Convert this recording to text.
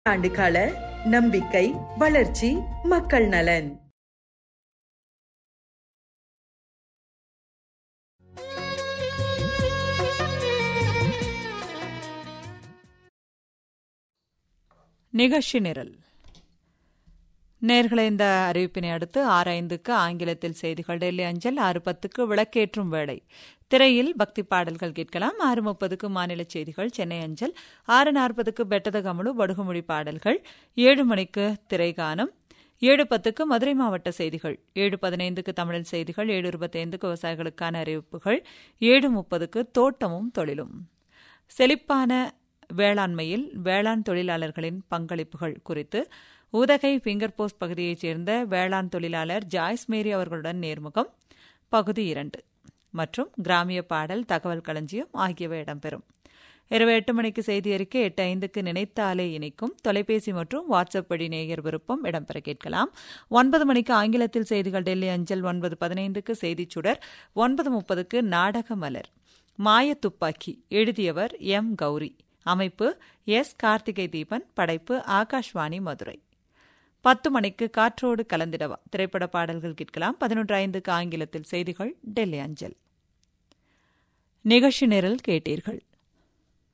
ஆண்டுகால நம்பிக்கை வளர்ச்சி மக்கள் நலன் நிகழ்ச்சி நிரல் நேர்களை இந்த அறிவிப்பினை அடுத்து ஆறு ஐந்துக்கு ஆங்கிலத்தில் செய்திகள் டெல்லி அஞ்சல் ஆறு பத்துக்கு விளக்கேற்றும் வேளை திரையில் பக்தி பாடல்கள் கேட்கலாம் ஆறு முப்பதுக்கு மாநில செய்திகள் சென்னை அஞ்சல் ஆறு நாற்பதுக்கு பெட்டத கமலு படுகுமொழி பாடல்கள் ஏழு மணிக்கு திரைகானம் ஏழு பத்துக்கு மதுரை மாவட்ட செய்திகள் ஏழு பதினைந்துக்கு தமிழில் செய்திகள் ஏழு இருபத்தைந்துக்கு விவசாயிகளுக்கான அறிவிப்புகள் ஏழு முப்பதுக்கு தோட்டமும் தொழிலும் செழிப்பான வேளாண்மையில் வேளாண் தொழிலாளர்களின் பங்களிப்புகள் குறித்து உதகை ஃபிங்கர் போஸ்ட் பகுதியைச் சேர்ந்த வேளாண் தொழிலாளர் ஜாய்ஸ் மேரி அவர்களுடன் நேர்முகம் பகுதி இரண்டு மற்றும் கிராமிய பாடல் தகவல் களஞ்சியம் ஆகியவை இடம்பெறும் இரவு எட்டு மணிக்கு செய்தி அறிக்கை எட்டு ஐந்துக்கு நினைத்தாலே இணைக்கும் தொலைபேசி மற்றும் வாட்ஸ்அப் வழி நேயர் விருப்பம் இடம்பெற கேட்கலாம் ஒன்பது மணிக்கு ஆங்கிலத்தில் செய்திகள் டெல்லி அஞ்சல் ஒன்பது பதினைந்துக்கு செய்திச் சுடர் ஒன்பது முப்பதுக்கு நாடக மலர் மாய துப்பாக்கி எழுதியவர் எம் கௌரி அமைப்பு எஸ் கார்த்திகை தீபன் படைப்பு ஆகாஷ்வாணி மதுரை பத்து மணிக்கு காற்றோடு கலந்திடவா திரைப்பட பாடல்கள் கேட்கலாம் பதினொன்று ஐந்துக்கு ஆங்கிலத்தில் செய்திகள் டெல்லி அஞ்சல் நிகழ்ச்சி நிரல் கேட்டீர்கள்